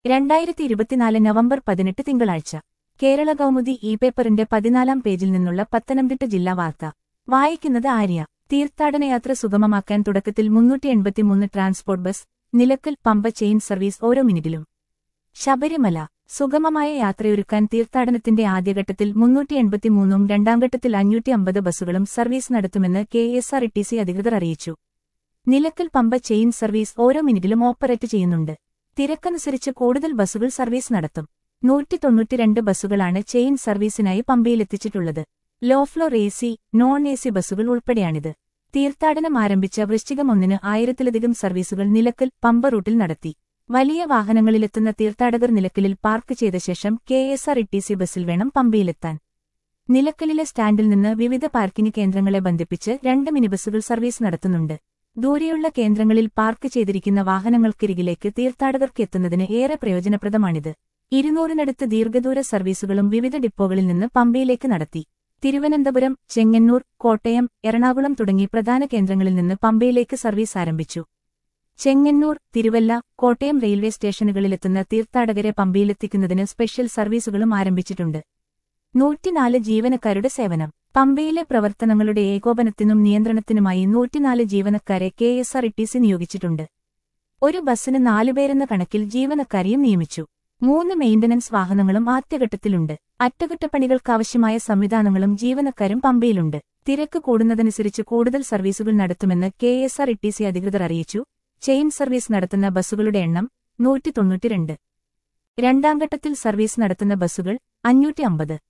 രണ്ടായിരത്തി ഇരുപത്തിനാല് നവംബർ പതിനെട്ട് തിങ്കളാഴ്ച കേരള കൗമുദി ഇ പേപ്പറിന്റെ പതിനാലാം പേജിൽ നിന്നുള്ള പത്തനംതിട്ട ജില്ലാ വാർത്ത വായിക്കുന്നത് ആര്യ തീർത്ഥാടനയാത്ര സുഗമമാക്കാൻ തുടക്കത്തിൽ മുന്നൂറ്റി എൺപത്തിമൂന്ന് transport bus Nilakkal Pamba chain service ഓരോ മിനിറ്റിലും ശബരിമല സുഗമമായ യാത്രയൊരുക്കാൻ തീർത്ഥാടനത്തിന്റെ ആദ്യഘട്ടത്തിൽ മുന്നൂറ്റി എൺപത്തിമൂന്നും രണ്ടാം ഘട്ടത്തിൽ അഞ്ഞൂറ്റി അമ്പത് ബസ്സുകളും സർവീസ് നടത്തുമെന്ന് K S R T C അധികൃതർ അറിയിച്ചു നിലക്കൽ പമ്പ ചെയിൻ സർവീസ് ഓരോ മിനിറ്റിലും ഓപ്പറേറ്റ് ചെയ്യുന്നുണ്ട് തിരക്കനുസരിച്ച് കൂടുതൽ ബസ്സുകൾ സർവീസ് നടത്തും നൂറ്റി തൊണ്ണൂറ്റിരണ്ട് ബസ്സുകളാണ് ചെയിൻ സർവീസിനായി പമ്പയിലെത്തിച്ചിട്ടുള്ളത് low floor A C non A C ബസ്സുകൾ ഉൾപ്പെടെയാണിത് തീർത്ഥാടനം ആരംഭിച്ച വൃശ്ചികം ഒന്നിന് ആയിരത്തിലധികം സർവീസുകൾ നിലക്കൽ പമ്പ റൂട്ടിൽ നടത്തി വലിയ വാഹനങ്ങളിലെത്തുന്ന തീർത്ഥാടകർ നിലക്കലിൽ പാർക്ക് ചെയ്ത ശേഷം K S R T C ബസ്സിൽ വേണം പമ്പയിലെത്താൻ നിലക്കലിലെ സ്റ്റാൻഡിൽ നിന്ന് വിവിധ പാർക്കിംഗ് കേന്ദ്രങ്ങളെ ബന്ധിപ്പിച്ച് രണ്ട് മിനി ബസ്സുകൾ സർവീസ് നടത്തുന്നുണ്ട് ദൂരെയുള്ള കേന്ദ്രങ്ങളിൽ പാർക്ക് ചെയ്തിരിക്കുന്ന വാഹനങ്ങൾക്കരികിലേക്ക് തീർത്ഥാടകർക്ക് എത്തുന്നതിന് ഏറെ പ്രയോജനപ്രദമാണിത് ഇരുന്നൂറിനടുത്ത് ദീർഘദൂര സർവീസുകളും വിവിധ ഡിപ്പോകളിൽ നിന്ന് പമ്പയിലേക്ക് നടത്തി തിരുവനന്തപുരം ചെങ്ങന്നൂർ കോട്ടയം എറണാകുളം തുടങ്ങി പ്രധാന കേന്ദ്രങ്ങളിൽ നിന്ന് പമ്പയിലേക്ക് സർവീസ് ആരംഭിച്ചു ചെങ്ങന്നൂർ തിരുവല്ല കോട്ടയം റെയിൽവേ സ്റ്റേഷനുകളിലെത്തുന്ന തീർത്ഥാടകരെ പമ്പയിലെത്തിക്കുന്നതിന് സ്പെഷ്യൽ സർവീസുകളും ആരംഭിച്ചിട്ടുണ്ട് നൂറ്റിനാല് ജീവനക്കാരുടെ സേവനം പമ്പയിലെ പ്രവർത്തനങ്ങളുടെ ഏകോപനത്തിനും നിയന്ത്രണത്തിനുമായി നൂറ്റിനാല് ജീവനക്കാരെ K S R T C നിയോഗിച്ചിട്ടുണ്ട് ഒരു ബസ്സിന് നാലുപേരെന്ന കണക്കിൽ ജീവനക്കാരെയും നിയമിച്ചു മൂന്ന് മെയിന്റനൻസ് വാഹനങ്ങളും ആദ്യഘട്ടത്തിലുണ്ട് അറ്റകുറ്റപ്പണികൾക്കാവശ്യമായ സംവിധാനങ്ങളും ജീവനക്കാരും പമ്പയിലുണ്ട് തിരക്ക് കൂടുന്നതനുസരിച്ച് കൂടുതൽ സർവീസുകൾ നടത്തുമെന്ന് K S R T C അധികൃതർ അറിയിച്ചു ചെയിൻ സർവീസ് നടത്തുന്ന ബസ്സുകളുടെ എണ്ണം നൂറ്റി തൊണ്ണൂറ്റിരണ്ട് രണ്ടാം ഘട്ടത്തിൽ സർവീസ് നടത്തുന്ന ബസ്സുകൾ അഞ്ഞൂറ്റി അമ്പത്